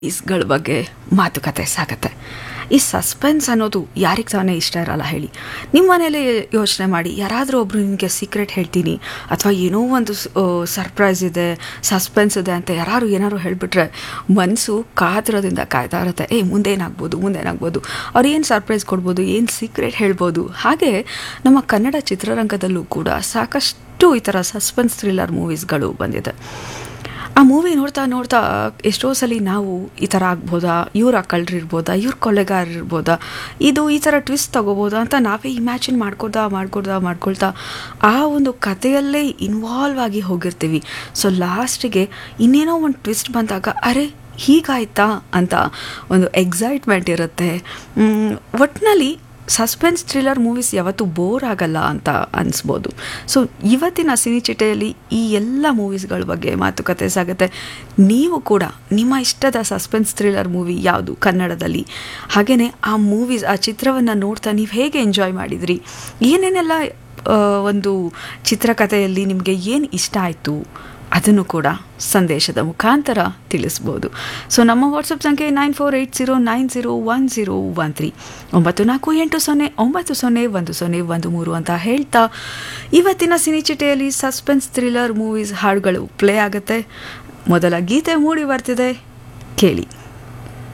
ಇಸ್ಗಳ ಬಗ್ಗೆ ಮಾತುಕತೆ ಸಾಗತ್ತೆ ಈ ಸಸ್ಪೆನ್ಸ್ ಅನ್ನೋದು ಯಾರಿಗೆ ತಾನೇ ಇಷ್ಟ ಇರಲ್ಲ ಹೇಳಿ ನಿಮ್ಮ ಮನೇಲಿ ಯೋಚನೆ ಮಾಡಿ ಯಾರಾದರೂ ಒಬ್ರು ನಿಮಗೆ ಸೀಕ್ರೆಟ್ ಹೇಳ್ತೀನಿ ಅಥವಾ ಏನೋ ಒಂದು ಸರ್ಪ್ರೈಸ್ ಇದೆ ಸಸ್ಪೆನ್ಸ್ ಇದೆ ಅಂತ ಯಾರು ಏನಾದ್ರು ಹೇಳಿಬಿಟ್ರೆ ಮನಸ್ಸು ಕಾತರದಿಂದ ಕಾಯ್ತಾ ಇರುತ್ತೆ ಏ ಮುಂದೇನಾಗ್ಬೋದು ಮುಂದೇನಾಗ್ಬೋದು ಅವ್ರು ಏನು ಸರ್ಪ್ರೈಸ್ ಕೊಡ್ಬೋದು ಏನು ಸೀಕ್ರೆಟ್ ಹೇಳ್ಬೋದು ಹಾಗೆ ನಮ್ಮ ಕನ್ನಡ ಚಿತ್ರರಂಗದಲ್ಲೂ ಕೂಡ ಸಾಕಷ್ಟು ಈ ಥರ ಸಸ್ಪೆನ್ಸ್ ಥ್ರಿಲ್ಲರ್ ಮೂವೀಸ್ಗಳು ಬಂದಿದೆ ಆ ಮೂವಿ ನೋಡ್ತಾ ನೋಡ್ತಾ ಎಷ್ಟೋ ಸಲ ನಾವು ಈ ಥರ ಆಗ್ಬೋದಾ ಇವ್ರು ಆ ಕಳ್ರಿರ್ಬೋದಾ ಇವ್ರ ಕೊಲೆಗಾರ ಇರ್ಬೋದಾ ಇದು ಈ ಥರ ಟ್ವಿಸ್ಟ್ ತಗೋಬೋದಾ ಅಂತ ನಾವೇ ಇಮ್ಯಾಜಿನ್ ಮಾಡ್ಕೊಳ್ತಾ ಮಾಡ್ಕೊಳ್ತಾ ಮಾಡ್ಕೊಳ್ತಾ ಆ ಒಂದು ಕಥೆಯಲ್ಲೇ ಇನ್ವಾಲ್ವ್ ಆಗಿ ಹೋಗಿರ್ತೀವಿ ಸೊ ಲಾಸ್ಟಿಗೆ ಇನ್ನೇನೋ ಒಂದು ಟ್ವಿಸ್ಟ್ ಬಂದಾಗ ಅರೆ ಹೀಗಾಯ್ತಾ ಅಂತ ಒಂದು ಎಕ್ಸೈಟ್ಮೆಂಟ್ ಇರುತ್ತೆ ಒಟ್ಟಿನಲ್ಲಿ ಸಸ್ಪೆನ್ಸ್ ಥ್ರಿಲ್ಲರ್ ಮೂವೀಸ್ ಯಾವತ್ತೂ ಬೋರ್ ಆಗಲ್ಲ ಅಂತ ಅನಿಸ್ಬೋದು ಸೊ ಇವತ್ತಿನ ಸಿನಿಚಿಟೆಯಲ್ಲಿ ಈ ಎಲ್ಲ ಮೂವೀಸ್ಗಳ ಬಗ್ಗೆ ಮಾತುಕತೆ ಸಾಗುತ್ತೆ ನೀವು ಕೂಡ ನಿಮ್ಮ ಇಷ್ಟದ ಸಸ್ಪೆನ್ಸ್ ಥ್ರಿಲ್ಲರ್ ಮೂವಿ ಯಾವುದು ಕನ್ನಡದಲ್ಲಿ ಹಾಗೆಯೇ ಆ ಮೂವೀಸ್ ಆ ಚಿತ್ರವನ್ನು ನೋಡ್ತಾ ನೀವು ಹೇಗೆ ಎಂಜಾಯ್ ಮಾಡಿದ್ರಿ ಏನೇನೆಲ್ಲ ಒಂದು ಚಿತ್ರಕಥೆಯಲ್ಲಿ ನಿಮಗೆ ಏನು ಇಷ್ಟ ಆಯಿತು ಅದನ್ನು ಕೂಡ ಸಂದೇಶದ ಮುಖಾಂತರ ತಿಳಿಸ್ಬೋದು ಸೊ ನಮ್ಮ ವಾಟ್ಸಪ್ ಸಂಖ್ಯೆ nine four eight zero nine zero one zero one three ಒಂಬತ್ತು ನಾಲ್ಕು ಎಂಟು ಸೊನ್ನೆ ಒಂಬತ್ತು ಸೊನ್ನೆ ಒಂದು ಸೊನ್ನೆ ಒಂದು ಮೂರು ಅಂತ ಹೇಳ್ತಾ ಇವತ್ತಿನ ಸಿನಿಚಿಟೆಯಲ್ಲಿ ಸಸ್ಪೆನ್ಸ್ ಥ್ರಿಲ್ಲರ್ ಮೂವೀಸ್ ಹಾಡುಗಳು ಪ್ಲೇ ಆಗುತ್ತೆ ಮೊದಲ ಗೀತೆ ಮೂಡಿ ಬರ್ತಿದೆ ಕೇಳಿ